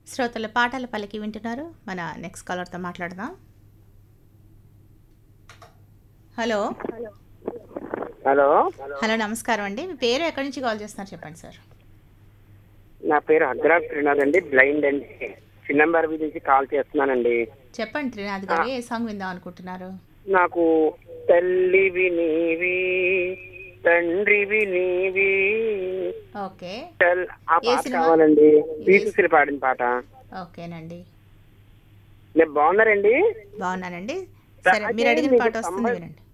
శ్రోతల పాటల పలికి వింటున్నారు మన నెక్స్ట్ కాలర్తో మాట్లాడదాం హలో హలో హలో నమస్కారం అండి మీ పేరు ఎక్కడి నుంచి కాల్ చేస్తున్నారు చెప్పండి సార్ నా పేరు అగ్రాజ్ శ్రీనాథ్ అండి బ్లైండ్ అండి చిన్నంబర్ నుంచి కాల్ చేస్తున్నానండి చెప్పండి త్రినాథ్ గారు ఏ సాంగ్ విందాం అనుకుంటున్నారు నాకు తల్లివి నీవి తండ్రివి నీవి ఓకే టల్ ఆ ఏ పాట సినిమా? కావాలండి పీసుసిరి పాడిన పాట ఓకేనండి నేను బాగున్నారండి బాగున్నానండి సరే మీరు అడిగిన పాట వస్తుంది వినండి